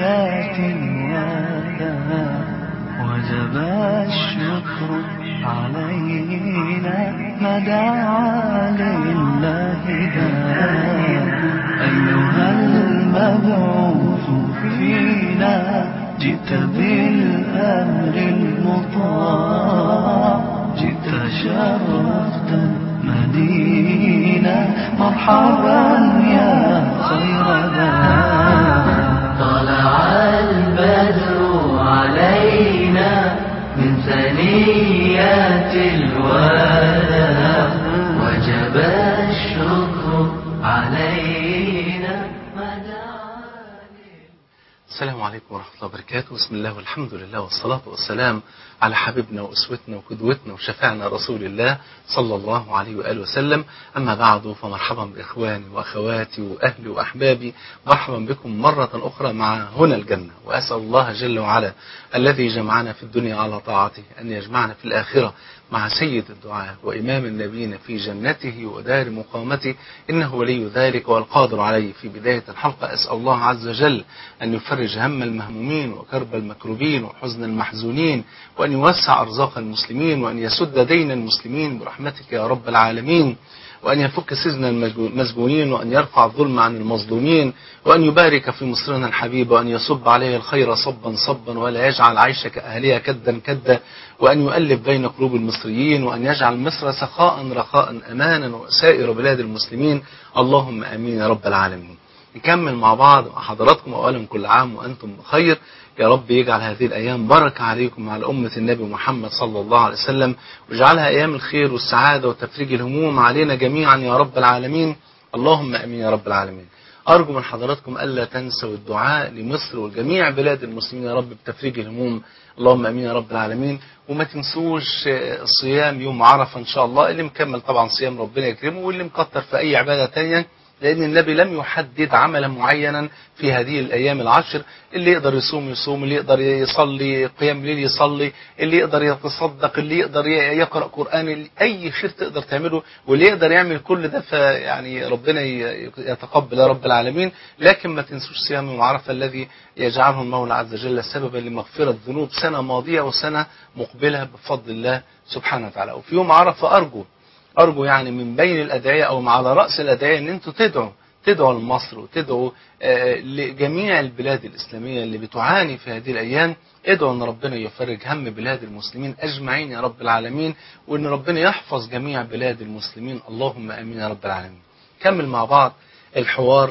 ثنيات يدا وجب الشكر علينا ما دعا لله داع أيها المبعوث فينا جئت بالأمر المطاع جئت شرفت المدينة مرحبا يا خير داع طلع البدر علينا من ثنيات الوداع وجب الشكر علينا ما دعا السلام عليكم ورحمة الله وبركاته بسم الله والحمد لله والصلاة والسلام على حبيبنا وأسوتنا وقدوتنا وشفاعنا رسول الله صلى الله عليه وآله وسلم أما بعد فمرحبا بإخواني وأخواتي وأهلي وأحبابي مرحبا بكم مرة أخرى مع هنا الجنة وأسأل الله جل وعلا الذي جمعنا في الدنيا على طاعته أن يجمعنا في الآخرة مع سيد الدعاء وإمام النبيين في جنته ودار مقامته إنه ولي ذلك والقادر عليه في بداية الحلقة أسأل الله عز وجل أن يفرج هم المهمومين وكرب المكروبين وحزن المحزونين وأن يوسع أرزاق المسلمين وأن يسد دين المسلمين برحمتك يا رب العالمين وأن يفك سجن المسجونين وأن يرفع الظلم عن المظلومين وأن يبارك في مصرنا الحبيب وأن يصب عليه الخير صبا صبا ولا يجعل عيشك أهلها كدا كدا وأن يؤلف بين قلوب المصريين وأن يجعل مصر سخاء رخاء أمانا وسائر بلاد المسلمين اللهم أمين يا رب العالمين نكمل مع بعض مع حضراتكم أولا كل عام وأنتم بخير يا رب يجعل هذه الأيام بركة عليكم على أمة النبي محمد صلى الله عليه وسلم واجعلها أيام الخير والسعادة وتفريج الهموم علينا جميعا يا رب العالمين اللهم أمين يا رب العالمين أرجو من حضراتكم ألا تنسوا الدعاء لمصر وجميع بلاد المسلمين يا رب بتفريج الهموم اللهم أمين يا رب العالمين وما تنسوش صيام يوم عرفة إن شاء الله اللي مكمل طبعا صيام ربنا يكرمه واللي مكتر في أي عبادة تانية لأن النبي لم يحدد عملا معينا في هذه الأيام العشر اللي يقدر يصوم يصوم اللي يقدر يصلي قيام ليل يصلي اللي يقدر يتصدق اللي يقدر يقرأ قرآن اللي أي خير تقدر تعمله واللي يقدر يعمل كل ده فيعني ربنا يتقبل يا رب العالمين لكن ما تنسوش صيام يوم عرفة الذي يجعله المولى عز وجل سببا لمغفرة ذنوب سنة ماضية وسنة مقبلة بفضل الله سبحانه وتعالى وفي يوم عرفة أرجو أرجو يعني من بين الأدعية أو على رأس الأدعية أن أنتوا تدعوا تدعوا لمصر وتدعوا آه لجميع البلاد الإسلامية اللي بتعاني في هذه الأيام ادعوا أن ربنا يفرج هم بلاد المسلمين أجمعين يا رب العالمين وأن ربنا يحفظ جميع بلاد المسلمين اللهم أمين يا رب العالمين كمل مع بعض الحوار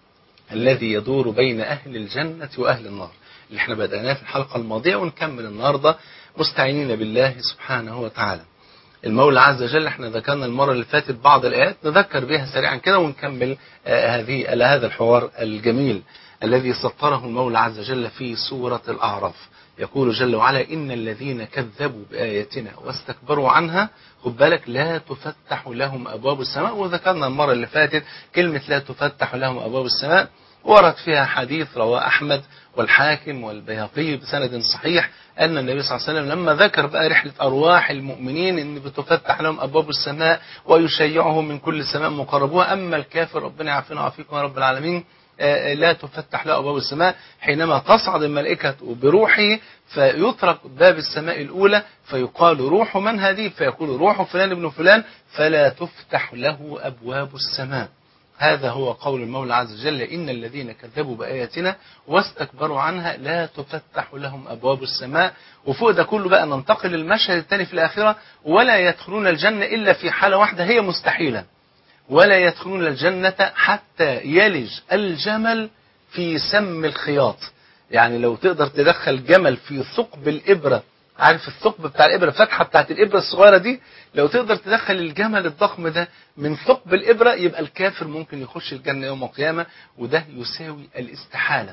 الذي يدور بين أهل الجنة وأهل النار اللي احنا بدأناه في الحلقة الماضية ونكمل النهاردة مستعينين بالله سبحانه وتعالى المولى عز وجل احنا ذكرنا المرة اللي فاتت بعض الآيات نذكر بها سريعا كده ونكمل آه هذه هذا الحوار الجميل الذي سطره المولى عز وجل في سورة الأعراف يقول جل وعلا إن الذين كذبوا بآياتنا واستكبروا عنها خد بالك لا تفتح لهم أبواب السماء وذكرنا المرة اللي فاتت كلمة لا تفتح لهم أبواب السماء ورد فيها حديث رواه أحمد والحاكم والبيهقي بسند صحيح أن النبي صلى الله عليه وسلم لما ذكر بقى رحلة أرواح المؤمنين أن بتفتح لهم أبواب السماء ويشيعهم من كل سماء مقربوها أما الكافر ربنا يعافينا ويعافيكم يا رب العالمين لا تفتح له أبواب السماء حينما تصعد الملائكة بروحه فيترك باب السماء الأولى فيقال روح من هذه فيقول روح فلان ابن فلان فلا تفتح له أبواب السماء هذا هو قول المولى عز وجل إن الذين كذبوا بآياتنا واستكبروا عنها لا تفتح لهم أبواب السماء وفوق ده كله بقى ننتقل للمشهد الثاني في الآخرة ولا يدخلون الجنة إلا في حالة واحدة هي مستحيلة ولا يدخلون الجنة حتى يلج الجمل في سم الخياط يعني لو تقدر تدخل جمل في ثقب الإبرة عارف الثقب بتاع الإبرة فتحة بتاعت الإبرة الصغيرة دي لو تقدر تدخل الجمل الضخم ده من ثقب الإبرة يبقى الكافر ممكن يخش الجنة يوم القيامة وده يساوي الاستحالة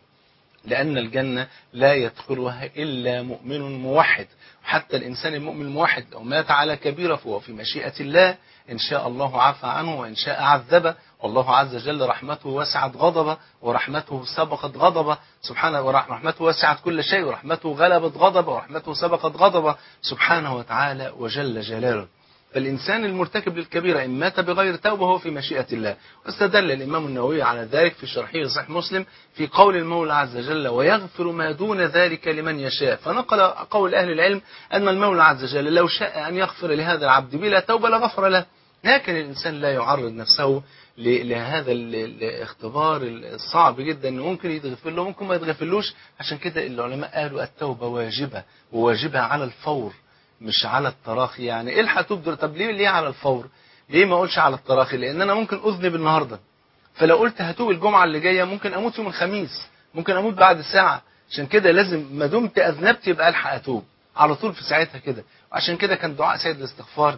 لأن الجنة لا يدخلها إلا مؤمن موحد حتى الإنسان المؤمن الموحد لو مات على كبيرة فهو في مشيئة الله إن شاء الله عفى عنه وإن شاء عذبه والله عز وجل رحمته وسعت غضبه ورحمته سبقت غضبه سبحانه ورحمته وسعت كل شيء ورحمته غلبت غضبه ورحمته سبقت غضبه سبحانه وتعالى وجل جلاله فالإنسان المرتكب للكبيرة إن مات بغير توبة هو في مشيئة الله واستدل الإمام النووي على ذلك في شرحه صحيح مسلم في قول المولى عز وجل ويغفر ما دون ذلك لمن يشاء فنقل قول أهل العلم أن المولى عز وجل لو شاء أن يغفر لهذا العبد بلا توبة لغفر له لكن الإنسان لا يعرض نفسه ل- لهذا ال- الاختبار الصعب جدا انه ممكن يتغفر له ممكن ما يتغفرلوش عشان كده العلماء قالوا التوبة واجبة وواجبة على الفور مش على التراخي يعني الحق توب دول طب ليه ليه على الفور ليه ما اقولش على التراخي لان انا ممكن اذنب النهارده فلو قلت هتوب الجمعة اللي جاية ممكن اموت يوم الخميس ممكن اموت بعد ساعة عشان كده لازم ما دمت اذنبت يبقى الحق اتوب على طول في ساعتها كده وعشان كده كان دعاء سيد الاستغفار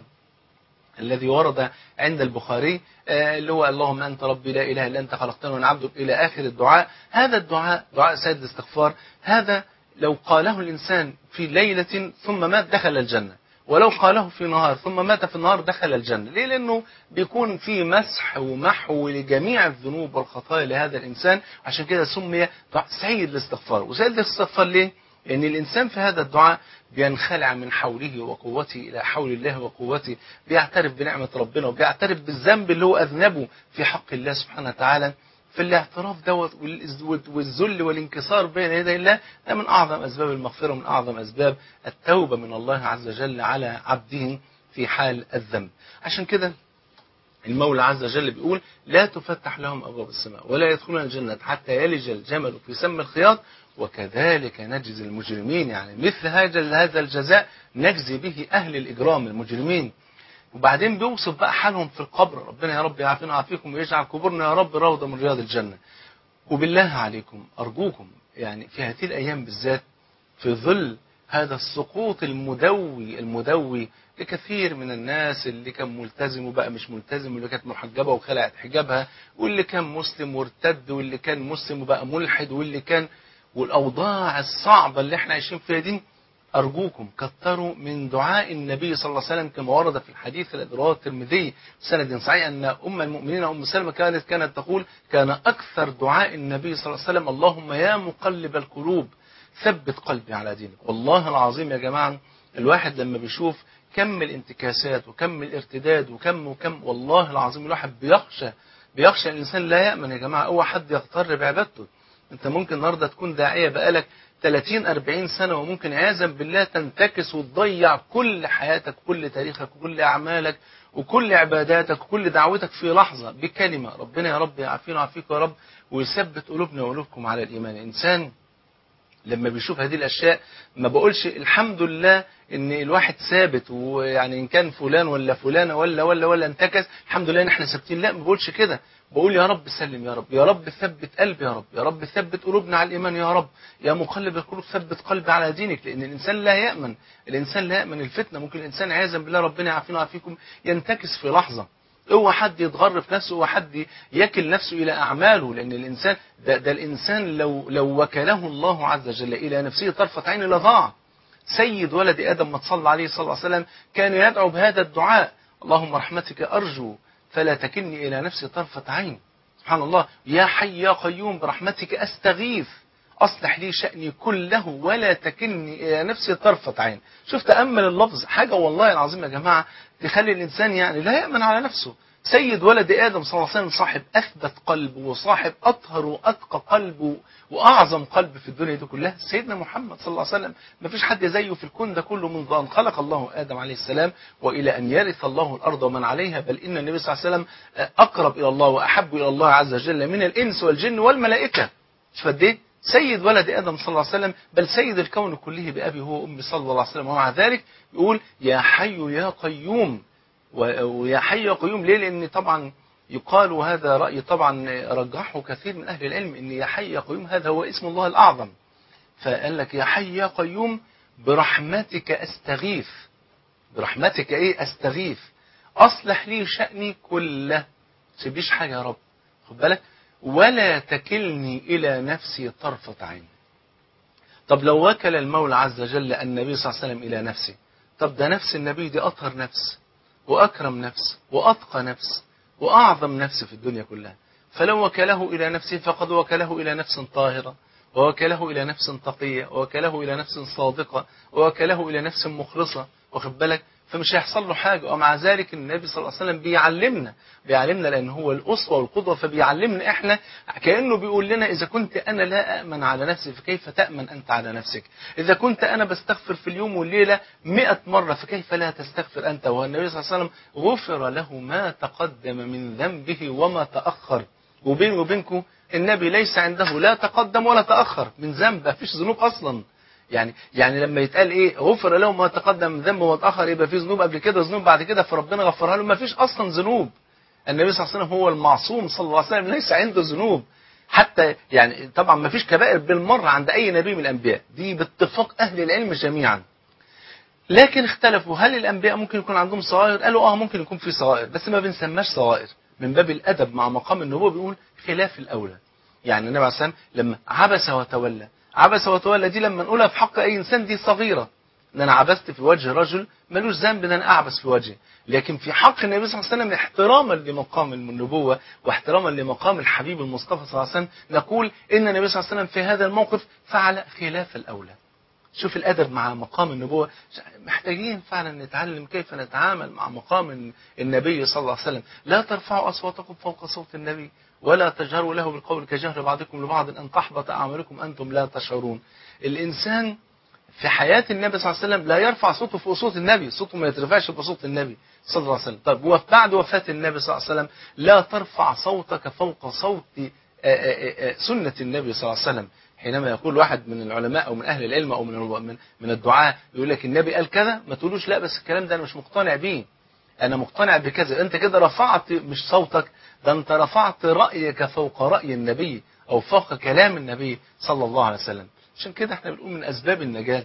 الذي ورد عند البخاري آه، اللي هو اللهم أنت ربي لا إله إلا أنت خلقتني وأنا عبدك إلى آخر الدعاء هذا الدعاء دعاء سيد الاستغفار هذا لو قاله الإنسان في ليلة ثم مات دخل الجنة ولو قاله في نهار ثم مات في النهار دخل الجنة ليه لأنه بيكون في مسح ومحو لجميع الذنوب والخطايا لهذا الإنسان عشان كده سمي دعاء سيد الاستغفار وسيد الاستغفار ليه لأن الإنسان في هذا الدعاء بينخلع من حوله وقوته إلى حول الله وقوته بيعترف بنعمة ربنا وبيعترف بالذنب اللي هو أذنبه في حق الله سبحانه وتعالى فالاعتراف دوت والإز- والذل والانكسار بين يدي الله ده من أعظم أسباب المغفرة ومن أعظم أسباب التوبة من الله عز وجل على عبده في حال الذنب عشان كده المولى عز وجل بيقول لا تفتح لهم أبواب السماء ولا يدخلون الجنة حتى يلج الجمل في سم الخياط وكذلك نجزي المجرمين يعني مثل هذا هذا الجزاء نجزي به أهل الإجرام المجرمين وبعدين بيوصف بقى حالهم في القبر ربنا يا رب يعافينا ويعافيكم ويجعل قبورنا يا رب روضة من رياض الجنة وبالله عليكم أرجوكم يعني في هذه الأيام بالذات في ظل هذا السقوط المدوي المدوي لكثير من الناس اللي كان ملتزم وبقى مش ملتزم واللي كانت محجبة وخلعت حجابها واللي كان مسلم وارتد واللي كان مسلم وبقى ملحد واللي كان والأوضاع الصعبة اللي احنا عايشين فيها دي أرجوكم كتروا من دعاء النبي صلى الله عليه وسلم كما ورد في الحديث الذي رواه الترمذي سند صحيح أن أم المؤمنين أم سلمة كانت كانت تقول كان أكثر دعاء النبي صلى الله عليه وسلم اللهم يا مقلب القلوب ثبت قلبي على دينك والله العظيم يا جماعة الواحد لما بيشوف كم الانتكاسات وكم الارتداد وكم وكم والله العظيم الواحد بيخشى بيخشى الإنسان لا يأمن يا جماعة أوعى حد يغتر بعبادته انت ممكن النهارده تكون داعيه بقالك 30 40 سنه وممكن عياذا بالله تنتكس وتضيع كل حياتك كل تاريخك وكل اعمالك وكل عباداتك وكل دعوتك في لحظه بكلمه ربنا يا رب يعافينا ويعافيك يا رب ويثبت قلوبنا وقلوبكم على الايمان الانسان لما بيشوف هذه الاشياء ما بقولش الحمد لله ان الواحد ثابت ويعني ان كان فلان ولا فلانه ولا ولا ولا انتكس الحمد لله ان احنا ثابتين لا ما بقولش كده بقول يا رب سلم يا رب يا رب ثبت قلبي يا رب يا رب ثبت قلوبنا على الايمان يا رب يا مقلب القلوب ثبت قلبي على دينك لان الانسان لا يامن الانسان لا يامن الفتنه ممكن الانسان عياذا بالله ربنا يعافينا ويعافيكم ينتكس في لحظه اوعى حد يتغر في نفسه اوعى حد يكل نفسه الى اعماله لان الانسان ده, ده الانسان لو لو وكله الله عز وجل الى نفسه طرفه عين لضاع سيد ولد ادم ما تصلى عليه صلى الله عليه وسلم كان يدعو بهذا الدعاء اللهم رحمتك ارجو فلا تكلني الى نفسي طرفه عين سبحان الله يا حي يا قيوم برحمتك استغيث اصلح لي شاني كله ولا تكلني الى نفسي طرفه عين شوف تامل اللفظ حاجه والله العظيم يا جماعه تخلي الانسان يعني لا يامن على نفسه سيد ولد ادم صلى الله عليه وسلم صاحب اثبت قلب وصاحب اطهر واتقى قلب واعظم قلب في الدنيا دي كلها سيدنا محمد صلى الله عليه وسلم ما فيش حد زيه في الكون ده كله منذ ان خلق الله ادم عليه السلام والى ان يرث الله الارض ومن عليها بل ان النبي صلى الله عليه وسلم اقرب الى الله واحب الى الله عز وجل من الانس والجن والملائكه مش قد ايه سيد ولد ادم صلى الله عليه وسلم بل سيد الكون كله بابي هو امي صلى الله عليه وسلم ومع ذلك يقول يا حي يا قيوم ويا حي يا قيوم ليه لان طبعا يقال وهذا رأي طبعا رجحه كثير من أهل العلم أن يا حي يا قيوم هذا هو اسم الله الأعظم فقال لك يا حي يا قيوم برحمتك أستغيث برحمتك إيه أستغيث أصلح لي شأني كله سيبليش حاجة يا رب خد بالك ولا تكلني إلى نفسي طرفة عين طب لو وكل المولى عز وجل النبي صلى الله عليه وسلم إلى نفسه طب ده نفس النبي دي أطهر نفس وأكرم نفس وأتقى نفس وأعظم نفس في الدنيا كلها فلو وكله إلى نفسه فقد وكله إلى نفس طاهرة ووكله إلى نفس تقية ووكله إلى نفس صادقة ووكله إلى نفس مخلصة واخد بالك فمش هيحصل له حاجة ومع ذلك النبي صلى الله عليه وسلم بيعلمنا بيعلمنا لأن هو الأسوة والقدوة فبيعلمنا إحنا كأنه بيقول لنا إذا كنت أنا لا أأمن على نفسي فكيف تأمن أنت على نفسك إذا كنت أنا بستغفر في اليوم والليلة مئة مرة فكيف لا تستغفر أنت والنبي صلى الله عليه وسلم غفر له ما تقدم من ذنبه وما تأخر وبيني وبينكم النبي ليس عنده لا تقدم ولا تأخر من ذنب مفيش ذنوب أصلا يعني يعني لما يتقال ايه غفر له ما تقدم من ذنبه وتاخر يبقى في ذنوب قبل كده ذنوب بعد كده فربنا غفرها له ما فيش اصلا ذنوب النبي صلى الله عليه وسلم هو المعصوم صلى الله عليه وسلم ليس عنده ذنوب حتى يعني طبعا ما فيش كبائر بالمره عند اي نبي من الانبياء دي باتفاق اهل العلم جميعا لكن اختلفوا هل الانبياء ممكن يكون عندهم صغائر قالوا اه ممكن يكون في صغائر بس ما بنسماش صغائر من باب الادب مع مقام النبوه بيقول خلاف الاولى يعني النبي عليه الصلاه والسلام لما عبس وتولى عبس وتولى دي لما نقولها في حق اي انسان دي صغيره ان انا عبست في وجه رجل ملوش ذنب ان انا اعبس في وجهه لكن في حق النبي صلى الله عليه وسلم احتراما لمقام النبوه واحتراما لمقام الحبيب المصطفى صلى الله عليه وسلم نقول ان النبي صلى الله عليه وسلم في هذا الموقف فعل خلاف الاولى شوف الادب مع مقام النبوه محتاجين فعلا نتعلم كيف نتعامل مع مقام النبي صلى الله عليه وسلم لا ترفعوا اصواتكم فوق صوت النبي ولا تجهروا له بالقول كجهر بعضكم لبعض ان تحبط اعمالكم انتم لا تشعرون الانسان في حياة النبي صلى الله عليه وسلم لا يرفع صوته فوق صوت النبي صوته ما يترفعش بصوت النبي صلى الله عليه وسلم طب وبعد وفاة النبي صلى الله عليه وسلم لا ترفع صوتك فوق صوت سنة النبي صلى الله عليه وسلم حينما يقول واحد من العلماء او من اهل العلم او من من من الدعاء يقول لك النبي قال كذا ما تقولوش لا بس الكلام ده انا مش مقتنع بيه انا مقتنع بكذا انت كده رفعت مش صوتك ده انت رفعت رايك فوق راي النبي او فوق كلام النبي صلى الله عليه وسلم عشان كده احنا بنقول من اسباب النجاه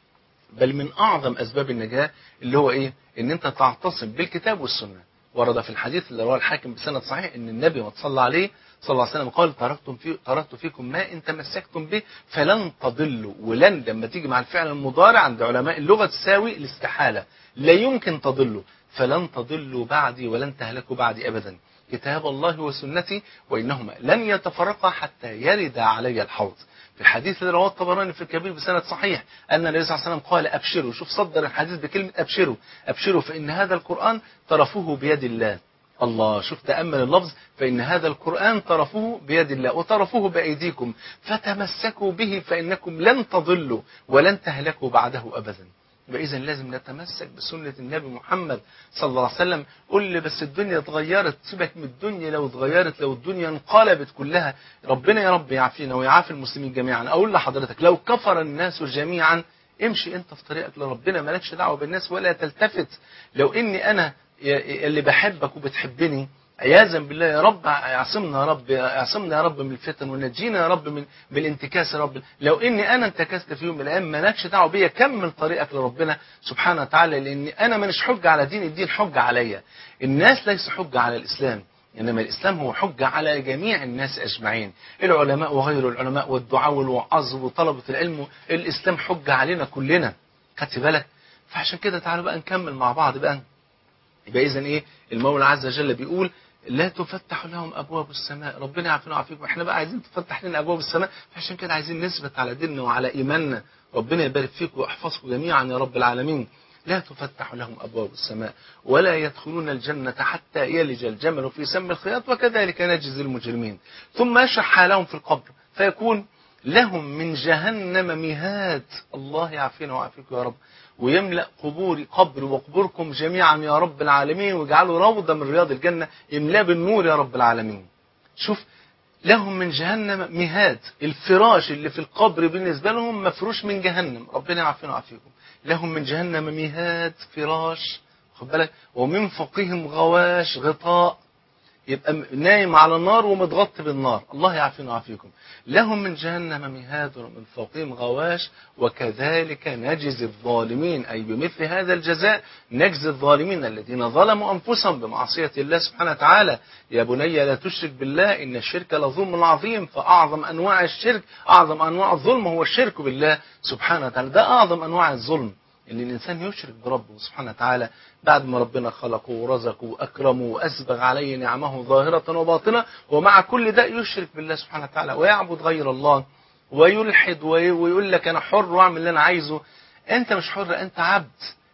بل من اعظم اسباب النجاه اللي هو ايه ان انت تعتصم بالكتاب والسنه ورد في الحديث اللي رواه الحاكم بسند صحيح ان النبي ما صلى عليه صلى الله عليه وسلم قال تركتم في تركت فيكم ما ان تمسكتم به فلن تضلوا ولن لما تيجي مع الفعل المضارع عند علماء اللغه تساوي الاستحاله لا يمكن تضلوا فلن تضلوا بعدي ولن تهلكوا بعدي ابدا كتاب الله وسنتي وانهما لن يتفرقا حتى يرد علي الحوض في الحديث اللي رواه الطبراني في الكبير بسند صحيح ان النبي صلى الله عليه وسلم قال ابشروا شوف صدر الحديث بكلمه ابشروا ابشروا فان هذا القران طرفه بيد الله الله شوف تأمل اللفظ فإن هذا القرآن طرفه بيد الله وطرفه بأيديكم فتمسكوا به فإنكم لن تضلوا ولن تهلكوا بعده أبدا فإذا لازم نتمسك بسنة النبي محمد صلى الله عليه وسلم قل لي بس الدنيا اتغيرت سيبك من الدنيا لو اتغيرت لو الدنيا انقلبت كلها ربنا يا رب يعافينا ويعافي المسلمين جميعا أقول لحضرتك لو كفر الناس جميعا امشي انت في طريقك لربنا مالكش دعوه بالناس ولا تلتفت لو اني انا اللي بحبك وبتحبني عياذا بالله يا رب اعصمنا يا رب اعصمنا يا رب من الفتن ونجينا يا رب من من الانتكاس يا رب لو اني انا انتكست في يوم من الايام مالكش دعوه بيا كمل طريقك لربنا سبحانه وتعالى لان انا مانيش حجه على دين الدين حجه عليا الناس ليس حجه على الاسلام انما الاسلام هو حجه على جميع الناس اجمعين العلماء وغير العلماء والدعاء والوعظ وطلبه العلم الاسلام حجه علينا كلنا خدت بالك فعشان كده تعالوا بقى نكمل مع بعض بقى يبقى اذا ايه المولى عز وجل بيقول لا تفتح لهم ابواب السماء ربنا يعافينا ويعافيكم احنا بقى عايزين تفتح لنا ابواب السماء فعشان كده عايزين نثبت على ديننا وعلى ايماننا ربنا يبارك فيكم ويحفظكم جميعا يا رب العالمين لا تفتح لهم ابواب السماء ولا يدخلون الجنه حتى يلج الجمل في سم الخياط وكذلك نجزي المجرمين ثم يشرح حالهم في القبر فيكون لهم من جهنم مهاد الله يعافينا ويعافيكم يا رب ويملأ قبور قبر وقبوركم جميعا يا رب العالمين ويجعلوا روضة من رياض الجنة يملأ بالنور يا رب العالمين شوف لهم من جهنم مهاد الفراش اللي في القبر بالنسبة لهم مفروش من جهنم ربنا يعافينا ويعافيكم لهم من جهنم مهاد فراش خد بالك ومن فوقهم غواش غطاء يبقى نايم على النار ومتغطي بالنار الله يعافينا ويعافيكم لهم من جهنم مهاد ومن فوقهم غواش وكذلك نجزي الظالمين أي بمثل هذا الجزاء نجزي الظالمين الذين ظلموا أنفسهم بمعصية الله سبحانه وتعالى يا بني لا تشرك بالله إن الشرك لظلم عظيم فأعظم أنواع الشرك أعظم أنواع الظلم هو الشرك بالله سبحانه وتعالى ده أعظم أنواع الظلم ان الانسان يشرك بربه سبحانه وتعالى بعد ما ربنا خلقه ورزقه واكرمه واسبغ عليه نعمه ظاهره وباطنه ومع كل ده يشرك بالله سبحانه وتعالى ويعبد غير الله ويلحد ويقول لك انا حر واعمل اللي انا عايزه انت مش حر انت عبد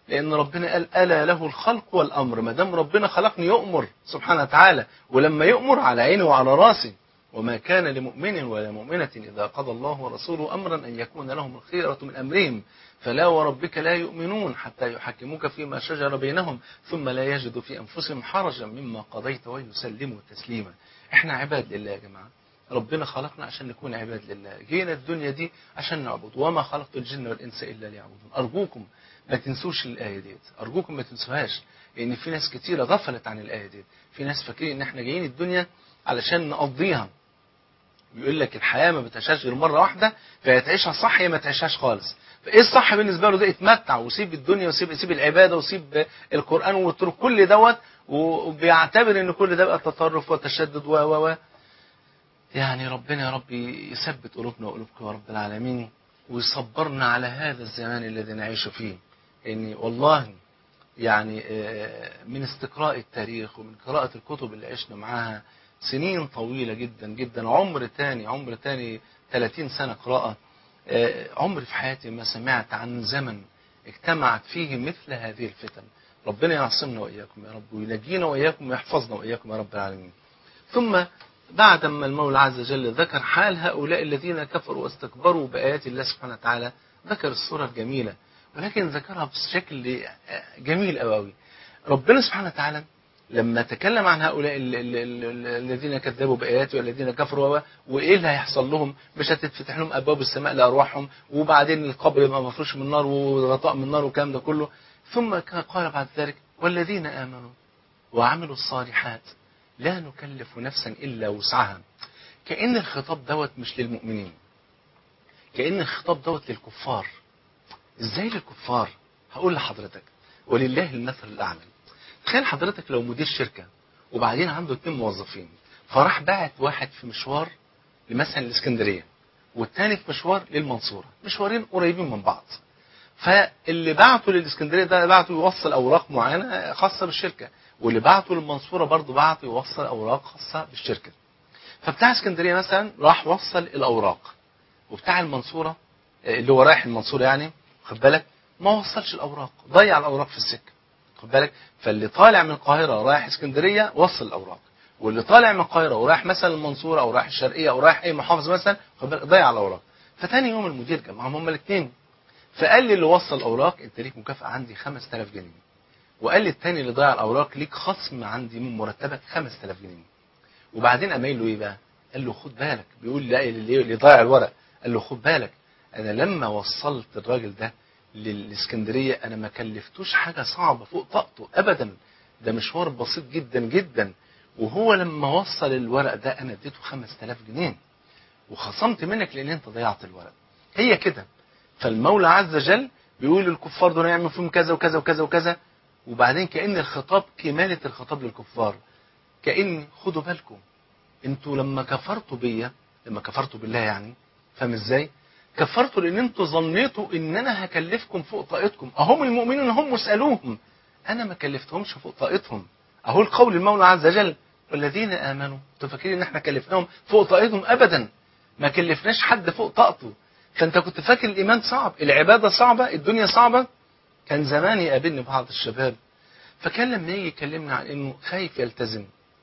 لان ربنا قال الا له الخلق والامر ما دام ربنا خلقني يؤمر سبحانه وتعالى ولما يؤمر على عيني وعلى راسي وما كان لمؤمن ولا مؤمنة إذا قضى الله ورسوله أمرا أن يكون لهم الخيرة من أمرهم فلا وربك لا يؤمنون حتى يحكموك فيما شجر بينهم ثم لا يجدوا في أنفسهم حرجا مما قضيت ويسلموا تسليما احنا عباد لله يا جماعة ربنا خلقنا عشان نكون عباد لله جينا الدنيا دي عشان نعبد وما خلقت الجن والإنس إلا ليعبدون أرجوكم ما تنسوش الآية ديت أرجوكم ما تنسوهاش لأن في ناس كتيرة غفلت عن الآية ديت في ناس فاكرين إن احنا جايين الدنيا علشان نقضيها بيقول لك الحياة ما بتعيشهاش غير مرة واحدة فيا تعيشها صح يا ما تعيشهاش خالص فايه الصح بالنسبة له ده اتمتع وسيب الدنيا وسيب سيب العبادة وسيب القرآن واترك كل دوت وبيعتبر ان كل ده بقى تطرف وتشدد و و و يعني ربنا يا رب يثبت قلوبنا وقلوبكم يا رب العالمين ويصبرنا على هذا الزمان الذي نعيش فيه يعني والله يعني من استقراء التاريخ ومن قراءة الكتب اللي عشنا معاها سنين طويلة جدا جدا عمر تاني عمر تاني 30 سنة قراءة عمري في حياتي ما سمعت عن زمن اجتمعت فيه مثل هذه الفتن ربنا يعصمنا وإياكم يا رب وينجينا وإياكم ويحفظنا وإياكم يا رب العالمين ثم بعد ما المولى عز وجل ذكر حال هؤلاء الذين كفروا واستكبروا بآيات الله سبحانه وتعالى ذكر الصورة الجميلة ولكن ذكرها بشكل جميل قوي ربنا سبحانه وتعالى لما تكلم عن هؤلاء ال ال ال الذين كذبوا بآياته والذين كفروا وإيه اللي هيحصل لهم مش هتتفتح لهم أبواب السماء لأرواحهم وبعدين القبر يبقى مفروش من نار وغطاء من نار والكلام ده كله ثم قال بعد ذلك والذين آمنوا وعملوا الصالحات لا نكلف نفسا إلا وسعها كأن الخطاب دوت مش للمؤمنين كأن الخطاب دوت للكفار ازاي للكفار هقول لحضرتك ولله المثل الأعلى تخيل حضرتك لو مدير شركة وبعدين عنده اتنين موظفين فراح باعت واحد في مشوار لمثلا الاسكندرية والتاني في مشوار للمنصورة مشوارين قريبين من بعض فاللي بعته للاسكندرية ده بعته يوصل أوراق معينة خاصة بالشركة واللي بعته للمنصورة برضه بعته يوصل أوراق خاصة بالشركة فبتاع اسكندرية مثلا راح وصل الأوراق وبتاع المنصورة اللي هو رايح المنصورة يعني خد بالك ما وصلش الأوراق ضيع الأوراق في السكة خد بالك فاللي طالع من القاهرة رايح اسكندرية وصل الأوراق واللي طالع من القاهرة ورايح مثلا المنصورة أو رايح الشرقية أو رايح أي محافظة مثلا خد بالك ضيع الأوراق فتاني يوم المدير جمعهم هما الاثنين فقال لي اللي وصل الأوراق أنت ليك مكافأة عندي 5000 جنيه وقال لي الثاني اللي ضيع الأوراق ليك خصم عندي من مرتبك 5000 جنيه وبعدين قام له إيه بقى؟ قال له خد بالك بيقول لا اللي اللي ضيع الورق قال له خد بالك أنا لما وصلت الراجل ده للإسكندرية أنا ما كلفتوش حاجة صعبة فوق طاقته أبدا ده مشوار بسيط جدا جدا وهو لما وصل الورق ده أنا اديته 5000 جنيه وخصمت منك لأن أنت ضيعت الورق هي كده فالمولى عز وجل بيقول للكفار دول يعملوا فيهم كذا وكذا وكذا وكذا وبعدين كأن الخطاب كمالة الخطاب للكفار كأن خدوا بالكم انتوا لما كفرتوا بيا لما كفرتوا بالله يعني فاهم ازاي كفرتوا لان انتوا ظنيتوا ان انا هكلفكم فوق طاقتكم اهم المؤمنين هم اسالوهم انا ما كلفتهمش فوق طاقتهم اهو القول المولى عز وجل والذين امنوا انتوا فاكرين ان احنا كلفناهم فوق طاقتهم ابدا ما كلفناش حد فوق طاقته فانت كنت فاكر الايمان صعب العباده صعبه الدنيا صعبه كان زمان يقابلني بعض الشباب فكان لما يجي يكلمنا عن انه خايف يلتزم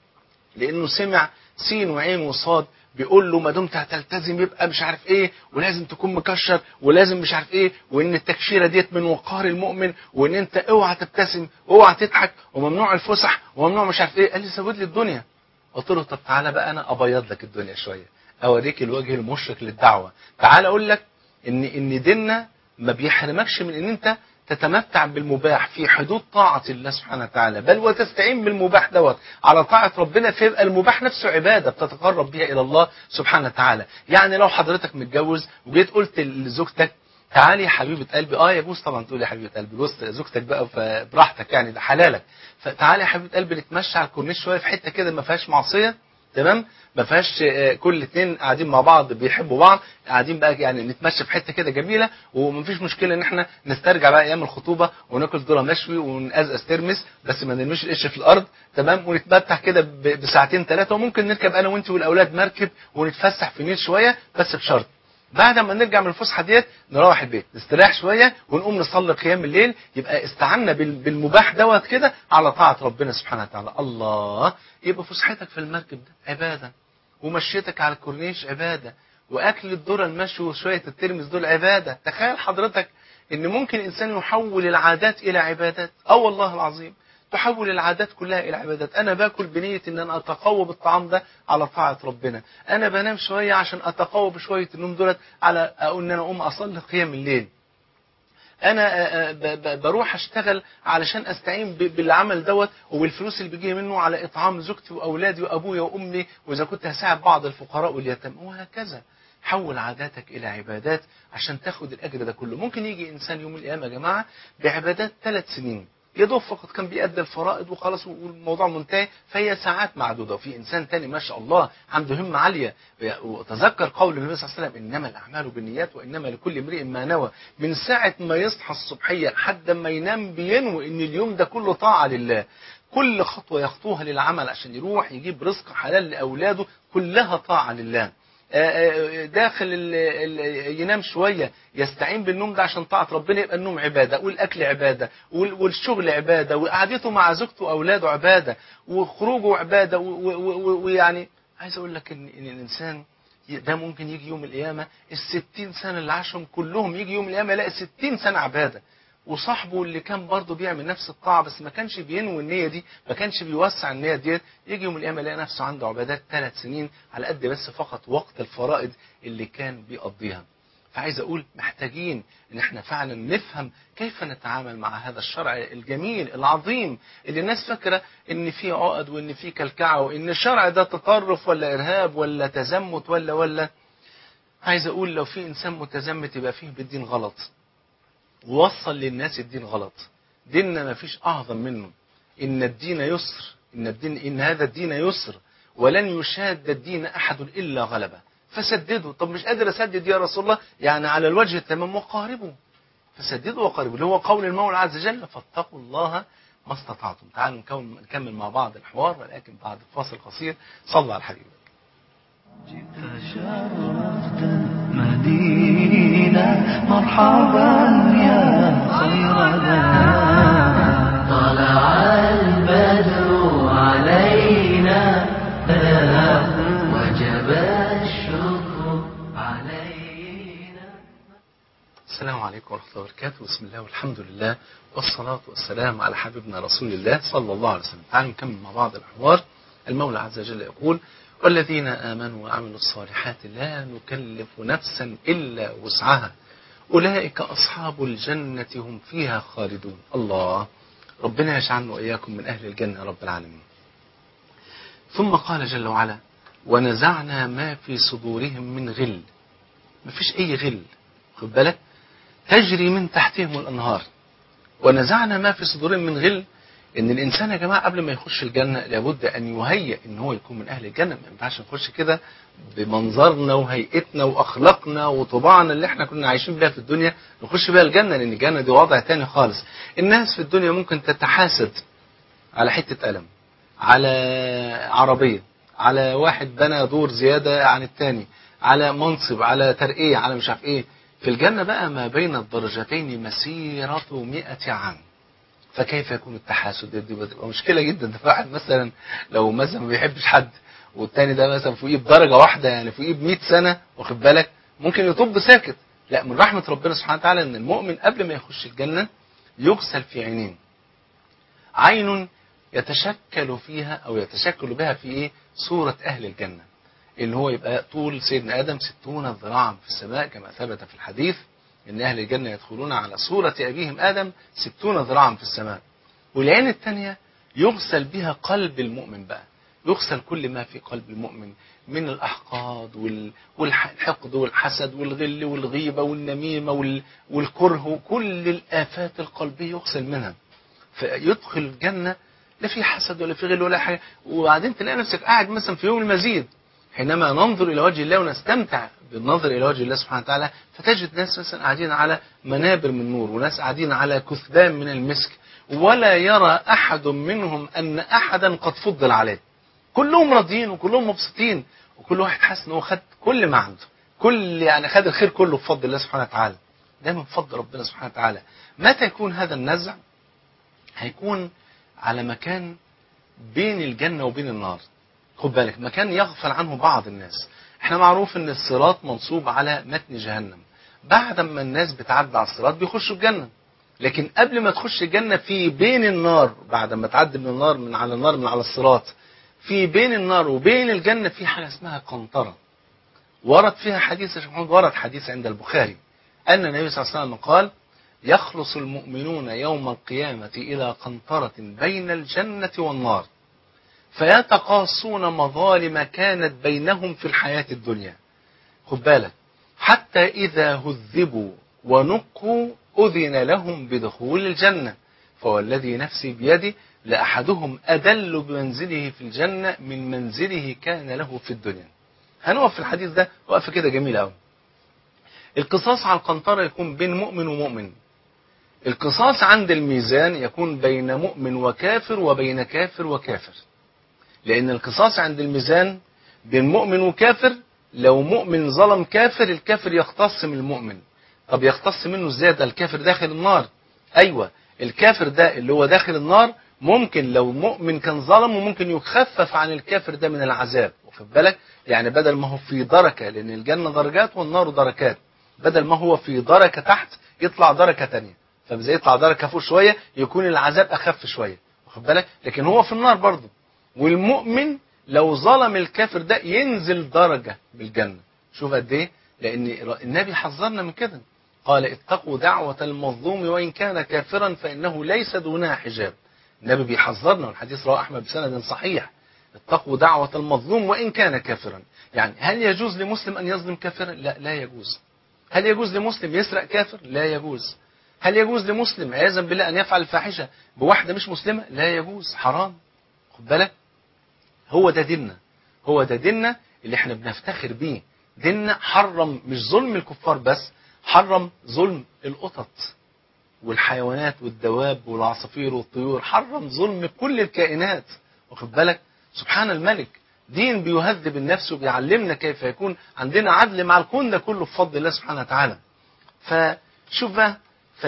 لانه سمع سين وعين وصاد بيقول له ما دمت هتلتزم يبقى مش عارف ايه ولازم تكون مكشر ولازم مش عارف ايه وان التكشيره ديت من وقار المؤمن وان انت اوعى تبتسم واوعى تضحك وممنوع الفسح وممنوع مش عارف ايه قال لي زود لي الدنيا قلت له طب تعالى بقى انا ابيض لك الدنيا شويه اوريك الوجه المشرق للدعوه تعالى اقول لك ان ان ديننا ما بيحرمكش من ان انت تتمتع بالمباح في حدود طاعة الله سبحانه وتعالى بل وتستعين بالمباح دوت على طاعة ربنا فيبقى المباح نفسه عبادة بتتقرب بها إلى الله سبحانه وتعالى يعني لو حضرتك متجوز وجيت قلت لزوجتك تعالي يا حبيبة قلبي اه يجوز طبعا تقول يا حبيبة قلبي بص زوجتك بقى فبراحتك يعني ده حلالك فتعالي يا حبيبة قلبي نتمشى على الكورنيش شوية في حتة كده ما فيهاش معصية تمام ما فيهاش كل اتنين قاعدين مع بعض بيحبوا بعض قاعدين بقى يعني نتمشى في حته كده جميله ومفيش مشكله ان احنا نسترجع بقى ايام الخطوبه وناكل ذره مشوي ونقزقز ترمس بس ما نرميش القش في الارض تمام ونتمتع كده بساعتين ثلاثه وممكن نركب انا وانت والاولاد مركب ونتفسح في النيل شويه بس بشرط بعد ما نرجع من الفسحه ديت نروح البيت نستريح شويه ونقوم نصلي قيام الليل يبقى استعنا بال- بالمباح دوت كده على طاعه ربنا سبحانه وتعالى الله يبقى فسحتك في المركب ده عباده ومشيتك على الكورنيش عباده واكل الذره المشي وشويه الترمس دول عباده تخيل حضرتك ان ممكن الانسان يحول العادات الى عبادات اه والله العظيم تحول العادات كلها الى عبادات انا باكل بنيه ان انا اتقوى بالطعام ده على طاعه ربنا انا بنام شويه عشان اتقوى بشويه النوم دولت على اقول ان انا اقوم اصلي قيام الليل انا آه، آه، ب- ب- بروح اشتغل علشان استعين ب- بالعمل دوت وبالفلوس اللي بيجي منه على اطعام زوجتي واولادي وابويا وامي واذا كنت هساعد بعض الفقراء واليتامى وهكذا حول عاداتك الى عبادات عشان تاخد الاجر ده كله ممكن يجي انسان يوم القيامه يا جماعه بعبادات ثلاث سنين يا دوب فقط كان بيأدي الفرائض وخلاص والموضوع منتهي فهي ساعات معدوده وفي انسان تاني ما شاء الله عنده همه عاليه وتذكر قول النبي صلى الله عليه وسلم انما الاعمال بالنيات وانما لكل امرئ ما نوى من ساعه ما يصحى الصبحيه لحد ما ينام بينوي ان اليوم ده كله طاعه لله كل خطوه يخطوها للعمل عشان يروح يجيب رزق حلال لاولاده كلها طاعه لله آه، آه، داخل ال- ال- ينام شوية يستعين بالنوم ده عشان طاعة ربنا يبقى النوم عبادة والأكل عبادة وال- والشغل عبادة وقعدته مع زوجته وأولاده عبادة وخروجه عبادة و- و- و- ويعني عايز أقول لك إن, إن الإنسان ي- ده ممكن يجي يوم القيامة الستين سنة اللي عاشهم كلهم يجي يوم القيامة يلاقي ستين سنة عبادة وصاحبه اللي كان برضه بيعمل نفس الطاعة بس ما كانش بينوي النية دي ما كانش بيوسع النية ديت يجي يوم القيامة يلاقي نفسه عنده عبادات ثلاث سنين على قد بس فقط وقت الفرائض اللي كان بيقضيها فعايز اقول محتاجين ان احنا فعلا نفهم كيف نتعامل مع هذا الشرع الجميل العظيم اللي الناس فاكره ان فيه عقد وان فيه كلكعه وان الشرع ده تطرف ولا ارهاب ولا تزمت ولا ولا عايز اقول لو في انسان متزمت يبقى فيه بالدين غلط ووصل للناس الدين غلط ديننا ما فيش اعظم منه ان الدين يسر ان الدين ان هذا الدين يسر ولن يشاد الدين احد الا غلبه فسددوا طب مش قادر اسدد يا رسول الله يعني على الوجه التمام وقاربوا فسددوا وقاربوا اللي هو قول المولى عز وجل فاتقوا الله ما استطعتم تعالوا نكون نكمل مع بعض الحوار ولكن بعد فاصل قصير صلى على الحبيب تشرفت مدينة مرحبا يا خير ذا طلع البدر علينا وجب الشكر علينا السلام عليكم ورحمة الله وبركاته بسم الله والحمد لله والصلاة والسلام على حبيبنا رسول الله صلى الله عليه وسلم تعالوا نكمل مع بعض الحوار المولى عز وجل يقول والذين آمنوا وعملوا الصالحات لا نكلف نفسا إلا وسعها أولئك أصحاب الجنة هم فيها خالدون الله ربنا يجعلنا وإياكم من أهل الجنة يا رب العالمين ثم قال جل وعلا ونزعنا ما في صدورهم من غل مفيش أي غل خد بالك تجري من تحتهم الأنهار ونزعنا ما في صدورهم من غل ان الانسان يا جماعه قبل ما يخش الجنه لابد ان يهيئ ان هو يكون من اهل الجنه ما ينفعش نخش كده بمنظرنا وهيئتنا واخلاقنا وطباعنا اللي احنا كنا عايشين بيها في الدنيا نخش بيها الجنه لان الجنه دي وضع تاني خالص الناس في الدنيا ممكن تتحاسد على حته قلم على عربيه على واحد بنى دور زياده عن التاني على منصب على ترقيه على مش عارف ايه في الجنه بقى ما بين الدرجتين مسيره مئة عام فكيف يكون التحاسد دي بتبقى مشكله جدا ده واحد مثلا لو مثلا ما بيحبش حد والتاني ده مثلا فوقيه بدرجه واحده يعني فوقيه ب 100 سنه واخد بالك ممكن يطب ساكت لا من رحمه ربنا سبحانه وتعالى ان المؤمن قبل ما يخش الجنه يغسل في عينين عين يتشكل فيها او يتشكل بها في ايه صوره اهل الجنه اللي هو يبقى طول سيدنا ادم ستون ذراعا في السماء كما ثبت في الحديث ان اهل الجنه يدخلون على صوره ابيهم ادم ستون ذراعا في السماء والعين الثانيه يغسل بها قلب المؤمن بقى يغسل كل ما في قلب المؤمن من الاحقاد وال- والحقد والحسد والغل والغيبه والنميمه وال- والكره وكل الافات القلبيه يغسل منها فيدخل الجنه لا في حسد ولا في غل ولا حاجه وبعدين تلاقي نفسك قاعد مثلا في يوم المزيد حينما ننظر الى وجه الله ونستمتع بالنظر الى وجه الله سبحانه وتعالى فتجد ناس مثلا قاعدين على منابر من نور وناس قاعدين على كثبان من المسك ولا يرى احد منهم ان احدا قد فضل عليه كلهم راضيين وكلهم مبسوطين وكل واحد حاسس ان هو خد كل ما عنده كل يعني خد الخير كله بفضل الله سبحانه وتعالى ده من فضل ربنا سبحانه وتعالى متى يكون هذا النزع هيكون على مكان بين الجنة وبين النار خد بالك مكان يغفل عنه بعض الناس احنا معروف ان الصراط منصوب على متن جهنم بعد ما الناس بتعدي على الصراط بيخشوا الجنة لكن قبل ما تخش الجنة في بين النار بعد ما تعدي من النار من على النار من على الصراط في بين النار وبين الجنة في حاجة اسمها قنطرة ورد فيها حديث يا شيخ محمد ورد حديث عند البخاري أن النبي صلى الله عليه وسلم قال يخلص المؤمنون يوم القيامة إلى قنطرة بين الجنة والنار فيتقاصون مظالم كانت بينهم في الحياة الدنيا خد بالك حتى إذا هذبوا ونقوا أذن لهم بدخول الجنة فوالذي نفسي بيده لأحدهم أدل بمنزله في الجنة من منزله كان له في الدنيا هنقف في الحديث ده وقفة كده جميلة أوي القصاص على القنطرة يكون بين مؤمن ومؤمن القصاص عند الميزان يكون بين مؤمن وكافر وبين كافر وكافر لأن القصاص عند الميزان بين مؤمن وكافر لو مؤمن ظلم كافر الكافر يختص من المؤمن طب يختص منه ازاي ده الكافر داخل النار ايوه الكافر ده اللي هو داخل النار ممكن لو مؤمن كان ظلم وممكن يخفف عن الكافر ده من العذاب واخد بالك يعني بدل ما هو في دركه لان الجنه درجات والنار دركات بدل ما هو في دركه تحت يطلع دركه تانية فازاي يطلع دركه فوق شويه يكون العذاب اخف شويه واخد بالك لكن هو في النار برضه والمؤمن لو ظلم الكافر ده ينزل درجه بالجنه شوف قد ايه لان النبي حذرنا من كده قال اتقوا دعوة المظلوم وإن كان كافرا فإنه ليس دونها حجاب النبي بيحذرنا والحديث رواه أحمد بسند صحيح اتقوا دعوة المظلوم وإن كان كافرا يعني هل يجوز لمسلم أن يظلم كافرا لا لا يجوز هل يجوز لمسلم يسرق كافر لا يجوز هل يجوز لمسلم عياذا بالله أن يفعل الفاحشة بواحدة مش مسلمة لا يجوز حرام خد بالك هو ده ديننا هو ده ديننا اللي احنا بنفتخر بيه ديننا حرم مش ظلم الكفار بس حرم ظلم القطط والحيوانات والدواب والعصافير والطيور حرم ظلم كل الكائنات واخد بالك سبحان الملك دين بيهذب النفس وبيعلمنا كيف يكون عندنا عدل مع الكون ده كله بفضل الله سبحانه وتعالى فشوف بقى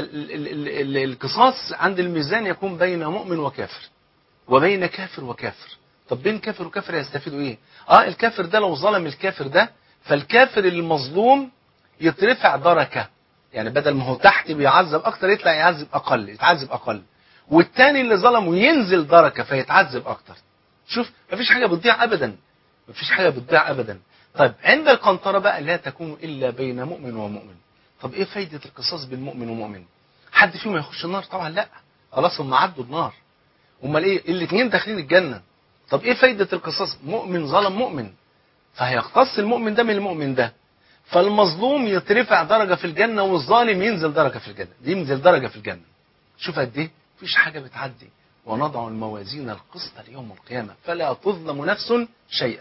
فالقصاص عند الميزان يكون بين مؤمن وكافر وبين كافر وكافر طب بين كافر وكافر يستفيدوا ايه اه الكافر ده لو ظلم الكافر ده فالكافر المظلوم يترفع دركة يعني بدل ما هو تحت بيعذب اكتر يطلع يعذب اقل يتعذب اقل والتاني اللي ظلمه ينزل دركة فيتعذب اكتر شوف مفيش حاجة بتضيع ابدا مفيش حاجة بتضيع ابدا طيب عند القنطرة بقى لا تكون الا بين مؤمن ومؤمن طب ايه فايدة القصاص بين مؤمن ومؤمن حد فيهم يخش النار طبعا لا خلاص هم عدوا النار امال ايه الاثنين داخلين الجنة طب ايه فايدة القصاص مؤمن ظلم مؤمن فهيختص المؤمن ده من المؤمن ده فالمظلوم يترفع درجة في الجنة والظالم ينزل درجة في الجنة ينزل درجة في الجنة شوف قد ايه مفيش حاجة بتعدي ونضع الموازين القسط ليوم القيامة فلا تظلم نفس شيئا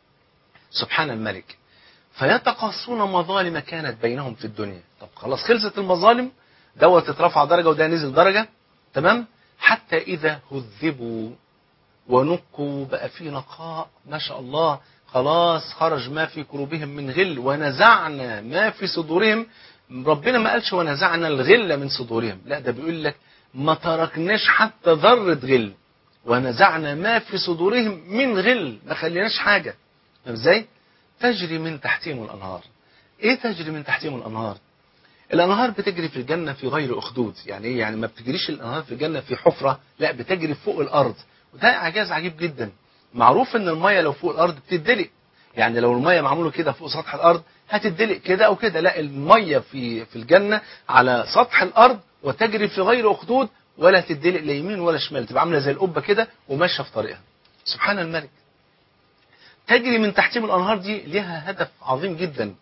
سبحان الملك فيتقاصون مظالم كانت بينهم في الدنيا طب خلاص خلصت المظالم دوت اترفع درجة وده نزل درجة تمام حتى إذا هذبوا ونقوا بقى في نقاء ما شاء الله خلاص خرج ما في قلوبهم من غل ونزعنا ما في صدورهم ربنا ما قالش ونزعنا الغل من صدورهم لا ده بيقول لك ما تركناش حتى ذرة غل ونزعنا ما في صدورهم من غل ما خليناش حاجة فاهم ازاي تجري من تحتهم الأنهار ايه تجري من تحتهم الأنهار الأنهار بتجري في الجنة في غير أخدود يعني ايه يعني ما بتجريش الأنهار في الجنة في حفرة لا بتجري فوق الأرض وده إعجاز عجيب جدا معروف ان المية لو فوق الارض بتدلق يعني لو المية معمولة كده فوق سطح الارض هتدلق كده او كده لا المية في في الجنة على سطح الارض وتجري في غير اخدود ولا تدلق لا يمين ولا شمال تبقى عاملة زي القبة كده وماشية في طريقها سبحان الملك تجري من تحتهم الانهار دي ليها هدف عظيم جدا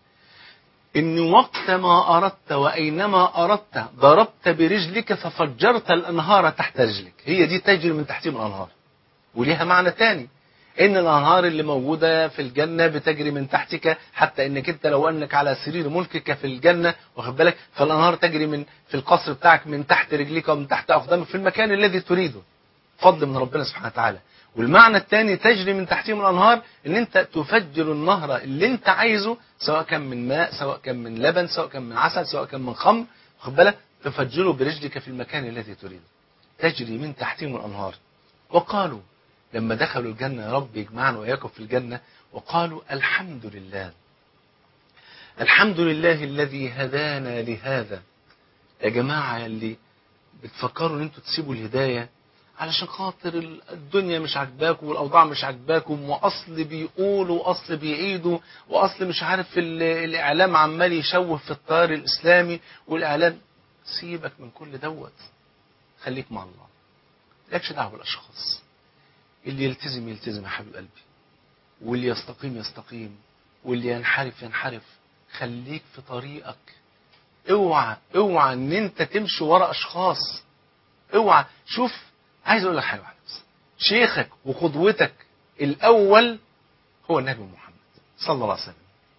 ان وقت ما اردت واينما اردت ضربت برجلك ففجرت الانهار تحت رجلك هي دي تجري من تحتهم الانهار وليها معنى تاني ان الانهار اللي موجودة في الجنة بتجري من تحتك حتى انك انت لو انك على سرير ملكك في الجنة واخد بالك فالانهار تجري من في القصر بتاعك من تحت رجليك ومن تحت اقدامك في المكان الذي تريده فضل من ربنا سبحانه وتعالى والمعنى الثاني تجري من تحتهم الانهار ان انت تفجر النهر اللي انت عايزه سواء كان من ماء سواء كان من لبن سواء كان من عسل سواء كان من خمر خد بالك تفجره برجلك في المكان الذي تريد تجري من تحتهم الانهار وقالوا لما دخلوا الجنه يا رب يجمعنا واياكم في الجنه وقالوا الحمد لله الحمد لله الذي هدانا لهذا يا جماعه اللي بتفكروا ان انتوا تسيبوا الهدايه علشان خاطر الدنيا مش عاجباكم والاوضاع مش عاجباكم واصل بيقولوا واصل بيعيدوا واصل مش عارف ال- الاعلام عمال يشوه في التيار الاسلامي والاعلام سيبك من كل دوت خليك مع الله مالكش دعوه بالاشخاص اللي يلتزم يلتزم يا حبيب قلبي واللي يستقيم يستقيم واللي ينحرف ينحرف خليك في طريقك اوعى اوعى ان انت تمشي ورا اشخاص اوعى شوف عايز اقول لك حاجه واحده بس شيخك وقدوتك الاول هو النبي محمد صلى الله عليه وسلم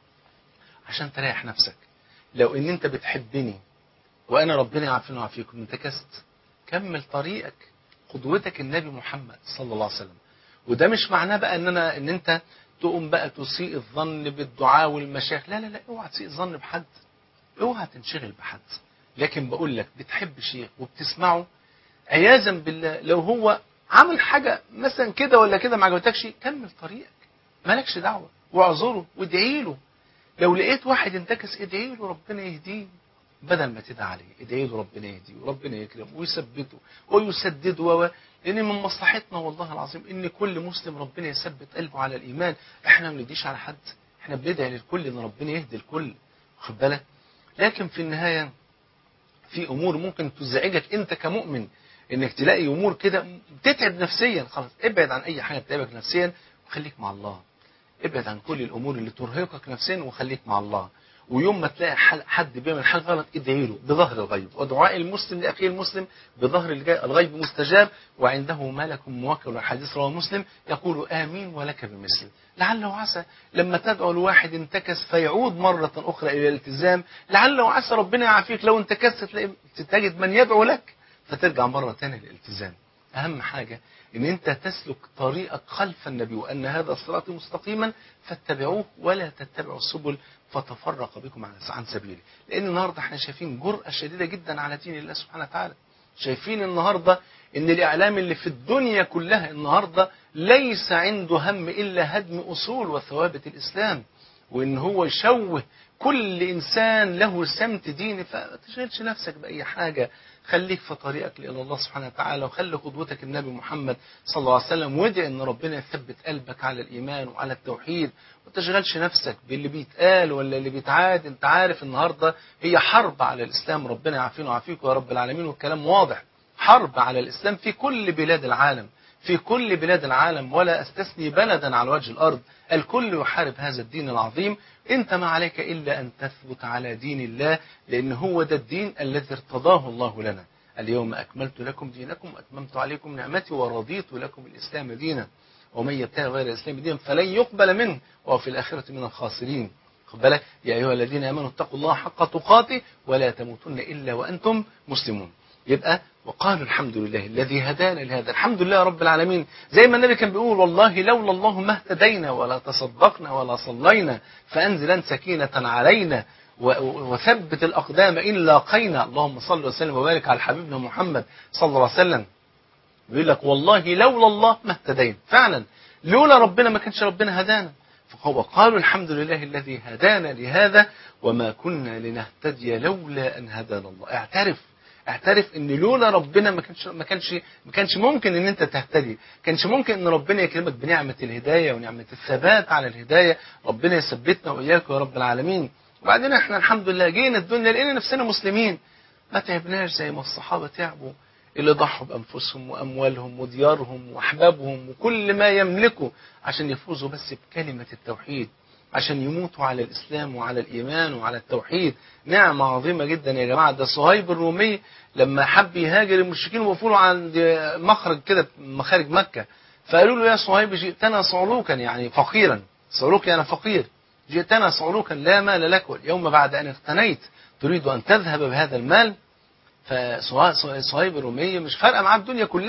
عشان تريح نفسك لو ان انت بتحبني وانا ربنا يعافينا ويعافيكم انتكست كمل طريقك قدوتك النبي محمد صلى الله عليه وسلم وده مش معناه بقى ان انا ان انت تقوم بقى تسيء الظن بالدعاء والمشايخ لا لا لا اوعى تسيء الظن بحد اوعى تنشغل بحد لكن بقول لك بتحب شيخ وبتسمعه عياذا بالله لو هو عمل حاجة مثلا كده ولا كده ما عجبتكش كمل طريقك مالكش دعوة واعذره وادعي له لو لقيت واحد انتكس ادعي له ربنا يهديه بدل ما تدعي عليه ادعي له ربنا يهديه وربنا يكرمه ويثبته ويسدده و لان من مصلحتنا والله العظيم ان كل مسلم ربنا يثبت قلبه على الايمان احنا ما بنديش على حد احنا بندعي للكل ان ربنا يهدي الكل واخد بالك لكن في النهايه في امور ممكن تزعجك انت كمؤمن انك تلاقي امور كده بتتعب نفسيا خلاص ابعد عن اي حاجه تتعبك نفسيا وخليك مع الله ابعد عن كل الامور اللي ترهقك نفسيا وخليك مع الله ويوم ما تلاقي حل- حد بيعمل حاجه غلط ادعي له بظهر الغيب ودعاء المسلم لاخيه المسلم بظهر الج- الغيب مستجاب وعنده ملك موكل الحديث رواه مسلم يقول امين ولك بمثل لعل وعسى لما تدعو لواحد انتكس فيعود مره اخرى الى الالتزام لعل وعسى ربنا يعافيك لو انتكست تلاقي تجد من يدعو لك فترجع مرة تانية للالتزام أهم حاجة إن أنت تسلك طريقك خلف النبي وأن هذا الصراط مستقيما فاتبعوه ولا تتبعوا السبل فتفرق بكم عن عن سبيله لأن النهاردة احنا شايفين جرأة شديدة جدا على دين الله سبحانه وتعالى شايفين النهاردة إن الإعلام اللي في الدنيا كلها النهاردة ليس عنده هم إلا هدم أصول وثوابت الإسلام وإن هو يشوه كل إنسان له سمت ديني فما تشغلش نفسك بأي حاجة خليك في طريقك إلى الله سبحانه وتعالى وخلي قدوتك النبي محمد صلى الله عليه وسلم وادعي ان ربنا يثبت قلبك على الايمان وعلى التوحيد وما تشغلش نفسك باللي بيتقال ولا اللي بيتعاد انت عارف النهارده هي حرب على الاسلام ربنا يعافينا ويعافيكم يا رب العالمين والكلام واضح حرب على الاسلام في كل بلاد العالم في كل بلاد العالم ولا استثني بلدا على وجه الارض الكل يحارب هذا الدين العظيم انت ما عليك الا ان تثبت على دين الله لان هو ده الدين الذي ارتضاه الله لنا اليوم اكملت لكم دينكم واتممت عليكم نعمتي ورضيت لكم الاسلام دينا ومن يبتغي غير الاسلام دينا فلن يقبل منه وهو في الاخره من الخاسرين خد بالك يا ايها الذين امنوا اتقوا الله حق تقاته ولا تموتن الا وانتم مسلمون يبقى وقالوا الحمد لله الذي هدانا لهذا الحمد لله رب العالمين زي ما النبي كان بيقول والله لولا الله ما اهتدينا ولا تصدقنا ولا صلينا فانزلا سكينة علينا و- و- وثبت الأقدام إن لاقينا اللهم صل وسلم وبارك على حبيبنا محمد صلى الله عليه وسلم بيقول لك والله لولا الله ما اهتدينا فعلا لولا ربنا ما كانش ربنا هدانا وقالوا الحمد لله الذي هدانا لهذا وما كنا لنهتدي لولا أن هدانا الله اعترف اعترف ان لولا ربنا ما كانش ما كانش ما كانش ممكن ان انت تهتدي كانش ممكن ان ربنا يكرمك بنعمه الهدايه ونعمه الثبات على الهدايه ربنا يثبتنا واياك يا رب العالمين وبعدين احنا الحمد لله جينا الدنيا لقينا نفسنا مسلمين ما تعبناش زي ما الصحابه تعبوا اللي ضحوا بانفسهم واموالهم وديارهم واحبابهم وكل ما يملكوا عشان يفوزوا بس بكلمه التوحيد عشان يموتوا على الإسلام وعلى الإيمان وعلى التوحيد نعمة عظيمة جدا يا جماعة ده صهيب الرومي لما حب يهاجر المشركين وقفوا له عند مخرج كده مخارج مكة فقالوا له يا صهيب جئتنا صعلوكا يعني فقيرا صعلوك يعني فقير جئتنا صعلوكا لا مال لك واليوم بعد أن اغتنيت تريد أن تذهب بهذا المال فصهيب الرومي مش فارقة معاه الدنيا كلها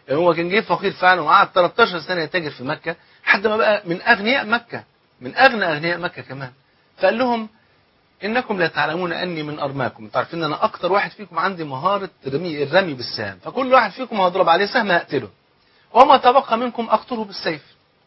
يعني هو كان جه فقير فعلا وقعد 13 سنه يتاجر في مكه لحد ما بقى من اغنياء مكه من اغنى اغنياء مكه كمان فقال لهم انكم لا تعلمون اني من ارماكم انتوا عارفين ان انا اكتر واحد فيكم عندي مهاره رمي الرمي بالسهام فكل واحد فيكم هضرب عليه سهم اقتله وما تبقى منكم اقتله بالسيف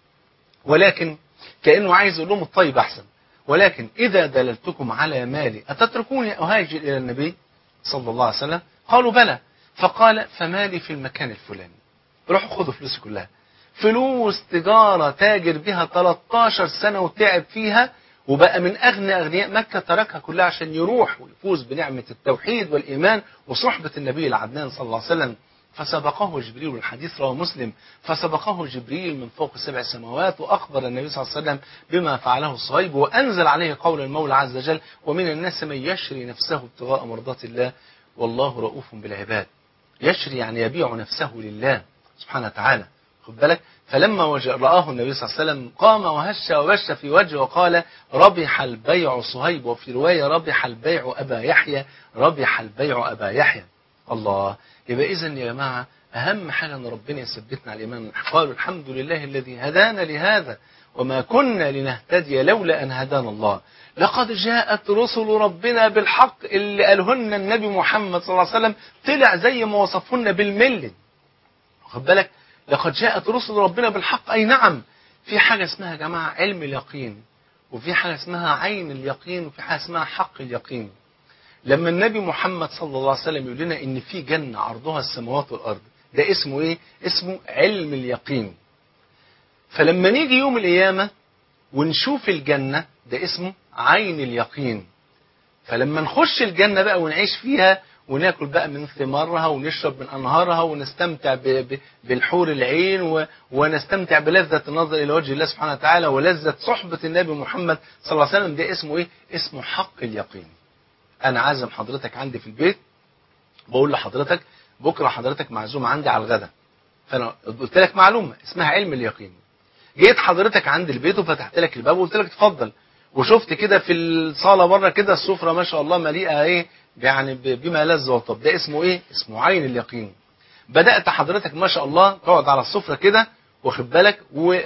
ولكن كانه عايز يقول لهم الطيب احسن ولكن اذا دللتكم على مالي اتتركوني اهاجر الى النبي صلى الله عليه وسلم قالوا بلى فقال فمالي في المكان الفلاني روحوا خدوا فلوسي كلها فلوس تجارة تاجر بها 13 سنة وتعب فيها وبقى من أغنى أغنياء مكة تركها كلها عشان يروح ويفوز بنعمة التوحيد والإيمان وصحبة النبي العدنان صلى الله عليه وسلم فسبقه جبريل والحديث رواه مسلم فسبقه جبريل من فوق سبع سماوات وأخبر النبي صلى الله عليه وسلم بما فعله الصهيب وأنزل عليه قول المولى عز وجل ومن الناس من يشري نفسه ابتغاء مرضات الله والله رؤوف بالعباد يشري يعني يبيع نفسه لله سبحانه وتعالى خد بالك فلما وجه رآه النبي صلى الله عليه وسلم قام وهش وبش في وجهه وقال ربح البيع صهيب وفي رواية ربح البيع أبا يحيى ربح البيع أبا يحيى الله يبقى إذا يا جماعة أهم حاجة أن ربنا يثبتنا على الإيمان قالوا الحمد لله الذي هدانا لهذا وما كنا لنهتدي لولا أن هدانا الله لقد جاءت رسل ربنا بالحق اللي قالهن النبي محمد صلى الله عليه وسلم طلع زي ما وصفهن بالملي واخد بالك لقد جاءت رسل ربنا بالحق أي نعم في حاجة اسمها يا جماعة علم اليقين وفي حاجة اسمها عين اليقين وفي حاجة اسمها حق اليقين لما النبي محمد صلى الله عليه وسلم يقول لنا ان في جنة عرضها السماوات والأرض ده اسمه ايه اسمه علم اليقين فلما نيجي يوم القيامة ونشوف الجنة ده اسمه عين اليقين فلما نخش الجنة بقى ونعيش فيها وناكل بقى من ثمارها ونشرب من أنهارها ونستمتع ب ب بالحور العين و ونستمتع بلذة النظر إلى وجه الله سبحانه وتعالى ولذة صحبة النبي محمد صلى الله عليه وسلم ده اسمه إيه؟ اسمه حق اليقين أنا عازم حضرتك عندي في البيت بقول لحضرتك بكرة حضرتك معزوم عندي على الغداء فأنا قلت لك معلومة اسمها علم اليقين جيت حضرتك عند البيت وفتحت لك الباب وقلت لك اتفضل وشفت كده في الصاله بره كده السفره ما شاء الله مليئه ايه يعني بما لذ وطب ده اسمه ايه اسمه عين اليقين بدات حضرتك ما شاء الله تقعد على السفره كده واخد بالك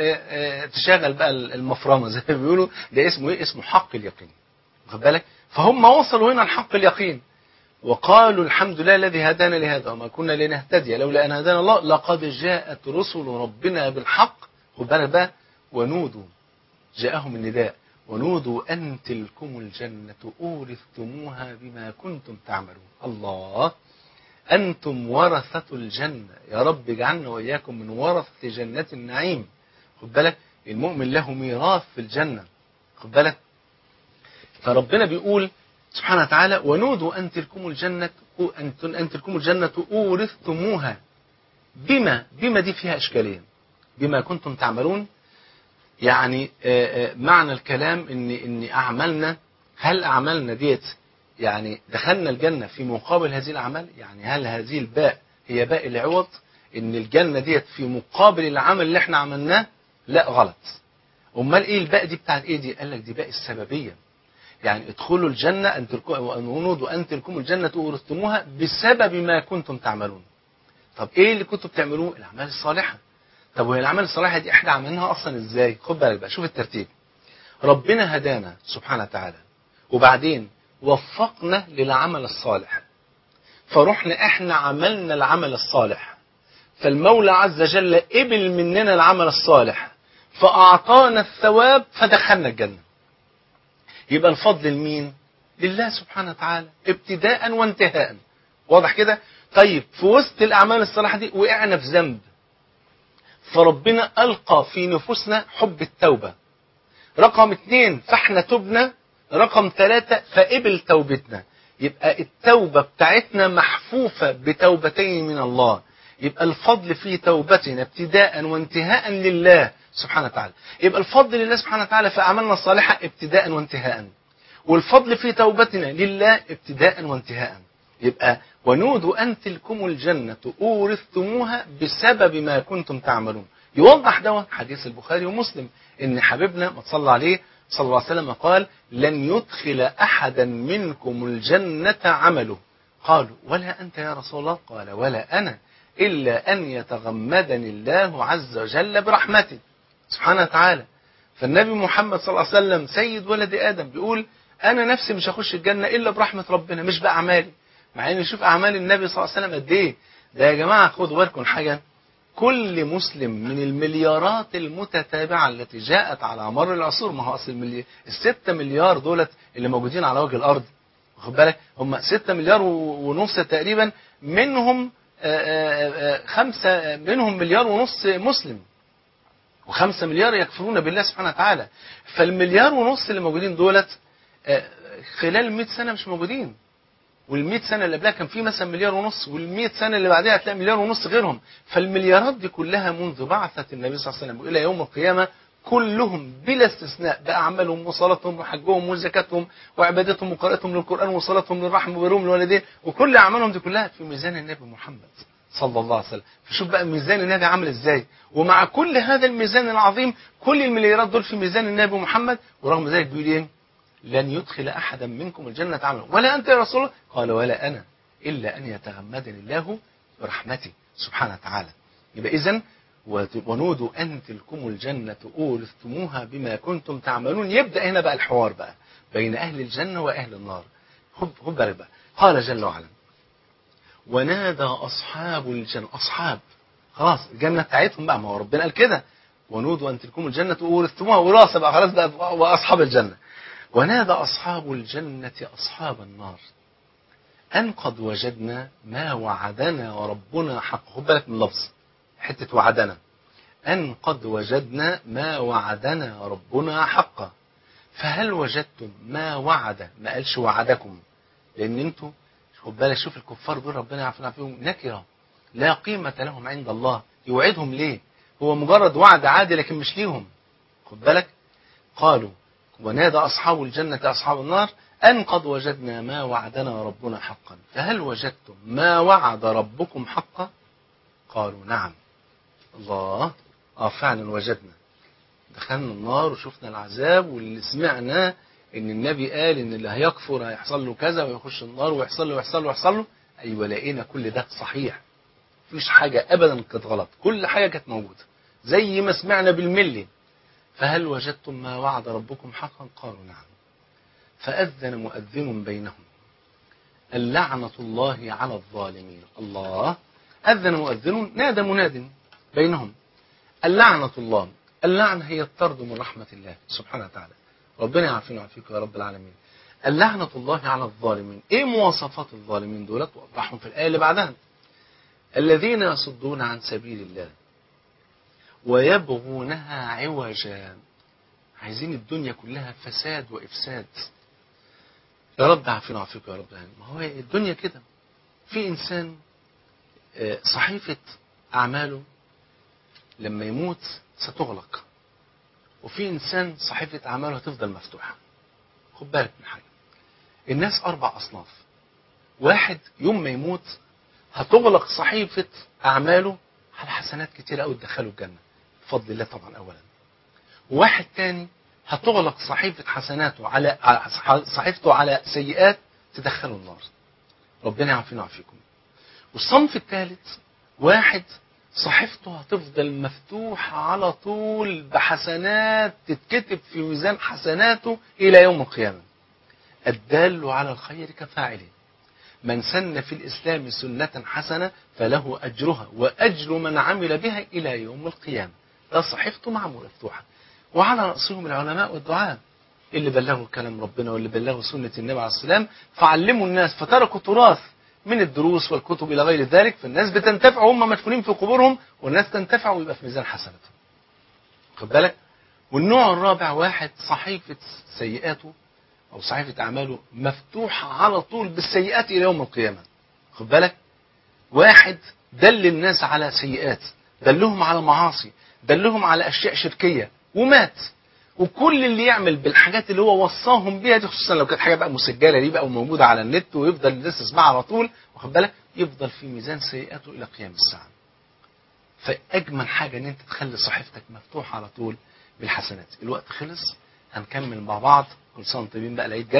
وتشغل بقى المفرمه زي ما بيقولوا ده اسمه ايه اسمه حق اليقين واخد بالك فهم وصلوا هنا لحق اليقين وقالوا الحمد لله الذي هدانا لهذا وما كنا لنهتدي لولا ان هدانا الله لقد جاءت رسل ربنا بالحق خد بالك بقى ونودوا جاءهم النداء ونودوا أن تلكم الجنة أورثتموها بما كنتم تعملون الله أنتم ورثة الجنة يا رب اجعلنا وإياكم من ورثة جنة النعيم خد بالك المؤمن له ميراث في الجنة خد بالك فربنا بيقول سبحانه وتعالى ونودوا أن تلكم الجنة أن تلكم الجنة أورثتموها بما بما دي فيها إشكالية بما كنتم تعملون يعني معنى الكلام ان ان اعمالنا هل اعمالنا ديت يعني دخلنا الجنه في مقابل هذه الاعمال يعني هل هذه الباء هي باء العوض ان الجنه ديت في مقابل العمل اللي احنا عملناه لا غلط امال ايه الباء دي بتاعت ايه دي قال لك دي باء السببيه يعني ادخلوا الجنه ان تلكم ونودوا ان تلكم الجنه اورثتموها بسبب ما كنتم تعملون طب ايه اللي كنتم بتعملوه الاعمال الصالحه طب وهي الاعمال الصالحه دي احنا عملناها اصلا ازاي خد بالك بقى شوف الترتيب ربنا هدانا سبحانه وتعالى وبعدين وفقنا للعمل الصالح فرحنا احنا عملنا العمل الصالح فالمولى عز وجل قبل مننا العمل الصالح فاعطانا الثواب فدخلنا الجنه يبقى الفضل لمين لله سبحانه وتعالى ابتداء وانتهاء واضح كده طيب في وسط الاعمال الصالحه دي وقعنا في ذنب فربنا ألقى في نفوسنا حب التوبة رقم اثنين فاحنا تبنا رقم ثلاثة فقبل توبتنا يبقى التوبة بتاعتنا محفوفة بتوبتين من الله يبقى الفضل في توبتنا ابتداء وانتهاء لله سبحانه وتعالى يبقى الفضل لله سبحانه وتعالى في أعمالنا الصالحة ابتداء وانتهاء والفضل في توبتنا لله ابتداء وانتهاء يبقى ونودوا أن تلكم الجنة أورثتموها بسبب ما كنتم تعملون يوضح ده حديث البخاري ومسلم إن حبيبنا ما تصلى عليه صلى الله عليه وسلم قال لن يدخل أحدا منكم الجنة عمله قالوا ولا أنت يا رسول الله قال ولا أنا إلا أن يتغمدني الله عز وجل برحمته سبحانه وتعالى فالنبي محمد صلى الله عليه وسلم سيد ولد آدم بيقول أنا نفسي مش هخش الجنة إلا برحمة ربنا مش بأعمالي مع إن نشوف أعمال النبي صلى الله عليه وسلم قد إيه ده يا جماعة خدوا بالكم حاجة كل مسلم من المليارات المتتابعة التي جاءت على مر العصور ما هو أصل الملي... الستة مليار دولت اللي موجودين على وجه الأرض واخد بالك هم ستة مليار و- ونص تقريبا منهم آه، آه، آه، خمسة منهم مليار ونص مسلم وخمسة مليار يكفرون بالله سبحانه وتعالى فالمليار ونص اللي موجودين دولت آه، خلال 100 سنة مش موجودين وال100 سنة اللي قبلها كان في مثلا مليار ونص وال100 سنة اللي بعدها هتلاقي مليار ونص غيرهم فالمليارات دي كلها منذ بعثة النبي صلى الله عليه وسلم إلى يوم القيامة كلهم بلا استثناء بأعمالهم وصلاتهم وحجهم وزكاتهم وعبادتهم وقراءتهم للقرآن وصلاتهم للرحم وبرهم الوالدين وكل أعمالهم دي كلها في ميزان النبي محمد صلى الله عليه وسلم فشوف بقى ميزان النبي عامل ازاي ومع كل هذا الميزان العظيم كل المليارات دول في ميزان النبي محمد ورغم ذلك بيقول ايه لن يدخل احدا منكم الجنه عملا ولا انت يا رسول الله قال ولا انا الا ان يتغمدني الله برحمته سبحانه وتعالى يبقى اذا ونودوا ان تلكم الجنه اورثتموها بما كنتم تعملون يبدا هنا بقى الحوار بقى بين اهل الجنه واهل النار خد خد بالك بقى قال جل وعلا ونادى أصحاب الجنة أصحاب خلاص الجنة بتاعتهم بقى ما هو ربنا قال كده ونودوا أن تلكم الجنة وورثتموها وراثة بقى خلاص بقى وأصحاب الجنة ونادى أصحاب الجنة أصحاب النار أن قد وجدنا ما وعدنا ربنا حق خد بالك من اللفظ حتة وعدنا أن قد وجدنا ما وعدنا ربنا حقا فهل وجدتم ما وعد ما قالش وعدكم لأن أنتوا خد بالك شوف الكفار دول ربنا يعافينا فيهم نكره لا قيمة لهم عند الله يوعدهم ليه هو مجرد وعد عادي لكن مش ليهم خد بالك قالوا ونادى أصحاب الجنة أصحاب النار أن قد وجدنا ما وعدنا ربنا حقا فهل وجدتم ما وعد ربكم حقا قالوا نعم الله اه فعلا وجدنا دخلنا النار وشفنا العذاب واللي سمعنا ان النبي قال ان اللي هيكفر هيحصل له كذا ويخش النار ويحصل له ويحصل له ويحصل له ايوه لقينا كل ده صحيح مفيش حاجه ابدا كانت غلط كل حاجه كانت موجوده زي ما سمعنا بالملي فهل وجدتم ما وعد ربكم حقا قالوا نعم فاذن مؤذن بينهم اللعنه الله على الظالمين الله اذن مؤذن نادى مناد بينهم اللعنه الله اللعنه هي الطرد من رحمه الله سبحانه وتعالى ربنا يعافينا ويعافيك يا رب العالمين اللعنة الله على الظالمين ايه مواصفات الظالمين دولت وضحهم في الآية اللي بعدها الذين يصدون عن سبيل الله ويبغونها عوجا عايزين الدنيا كلها فساد وإفساد يا رب عافينا ويعافيك يا رب العالمين ما هو الدنيا كده في إنسان آه، صحيفة أعماله لما يموت ستغلق وفي انسان صحيفه اعماله هتفضل مفتوحه خد بالك من حاجه الناس اربع اصناف واحد يوم ما يموت هتغلق صحيفه اعماله على حسنات كتيره قوي تدخله الجنه بفضل الله طبعا اولا وواحد تاني هتغلق صحيفه حسناته على صحيفته على سيئات تدخله النار ربنا يعافينا ويعافيكم والصنف الثالث واحد صحيفته هتفضل مفتوحة على طول بحسنات تتكتب في ميزان حسناته إلى يوم القيامة الدال على الخير كفاعله من سن في الإسلام سنة حسنة فله أجرها وأجر من عمل بها إلى يوم القيامة ده صحيفته معمولة مفتوحة وعلى رأسهم العلماء والدعاء اللي بلغوا كلام ربنا واللي بلغوا سنة النبي عليه السلام فعلموا الناس فتركوا تراث من الدروس والكتب إلى غير ذلك فالناس بتنتفع وهم مدفونين في قبورهم والناس تنتفع ويبقى في ميزان حسناتهم خد بالك والنوع الرابع واحد صحيفة سيئاته أو صحيفة أعماله مفتوحة على طول بالسيئات إلى يوم القيامة خد بالك واحد دل الناس على سيئات دلهم على معاصي دلهم على أشياء شركية ومات وكل اللي يعمل بالحاجات اللي هو وصاهم بيها دي خصوصا لو كانت حاجه بقى مسجله دي بقى وموجوده على النت ويفضل الناس تسمعها على طول واخد بالك يفضل في ميزان سيئاته الى قيام الساعه. فاجمل حاجه ان انت تخلي صحيفتك مفتوحه على طول بالحسنات. الوقت خلص هنكمل مع بعض كل سنه وانتم طيبين بقى العيد جاي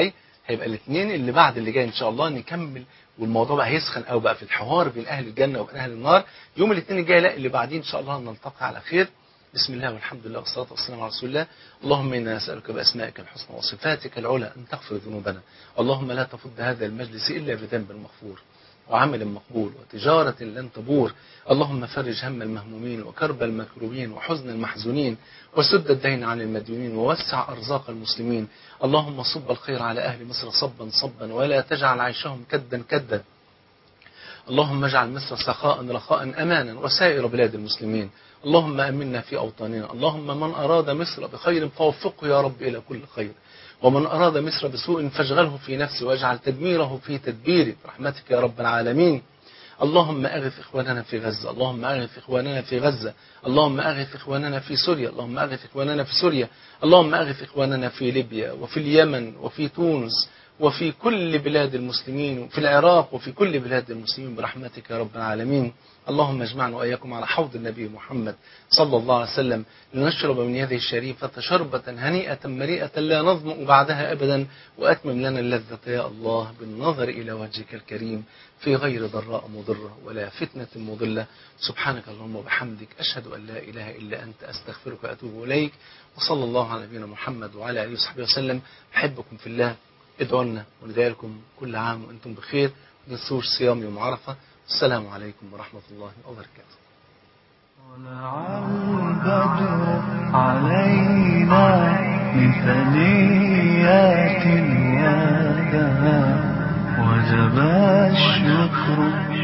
هيبقى الاثنين اللي بعد اللي جاي ان شاء الله نكمل والموضوع بقى هيسخن قوي بقى في الحوار بين اهل الجنه وبين اهل النار يوم الاثنين الجاي لا اللي بعدين ان شاء الله نلتقي على خير بسم الله والحمد لله والصلاه والسلام على رسول الله اللهم انا نسالك باسمائك الحسنى وصفاتك العلى ان تغفر ذنوبنا اللهم لا تفض هذا المجلس الا بذنب مغفور وعمل مقبول وتجارة لن تبور اللهم فرج هم المهمومين وكرب المكروبين وحزن المحزونين وسد الدين عن المديونين ووسع أرزاق المسلمين اللهم صب الخير على أهل مصر صبا صبا ولا تجعل عيشهم كدا كدا اللهم اجعل مصر سخاء رخاء أمانا وسائر بلاد المسلمين اللهم أمنا في أوطاننا اللهم من أراد مصر بخير فوفقه يا رب إلى كل خير ومن أراد مصر بسوء فاشغله في نفسه واجعل تدميره في تدبيره برحمتك يا رب العالمين اللهم أغث إخواننا في غزة اللهم أغث إخواننا في غزة اللهم أغث إخواننا في سوريا اللهم أغث إخواننا في سوريا اللهم أغث إخواننا في ليبيا وفي اليمن وفي تونس وفي كل بلاد المسلمين وفي العراق وفي كل بلاد المسلمين برحمتك يا رب العالمين اللهم اجمعنا وإياكم على حوض النبي محمد صلى الله عليه وسلم لنشرب من يده الشريفة شربة هنيئة مريئة لا نظمأ بعدها أبدا وأتمم لنا اللذة يا الله بالنظر إلى وجهك الكريم في غير ضراء مضرة ولا فتنة مضلة سبحانك اللهم وبحمدك أشهد أن لا إله إلا أنت أستغفرك وأتوب إليك وصلى الله على نبينا محمد وعلى آله وصحبه وسلم أحبكم في الله ادعوا لنا وندعي لكم كل عام وأنتم بخير ما تنسوش صيام يوم عرفة السلام عليكم ورحمة الله وبركاته طلع البدر علينا من ثنيات الوداع وجب الشكر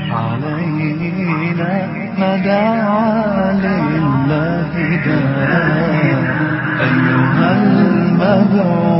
علينا ما دعا لله داع أيها المبعوث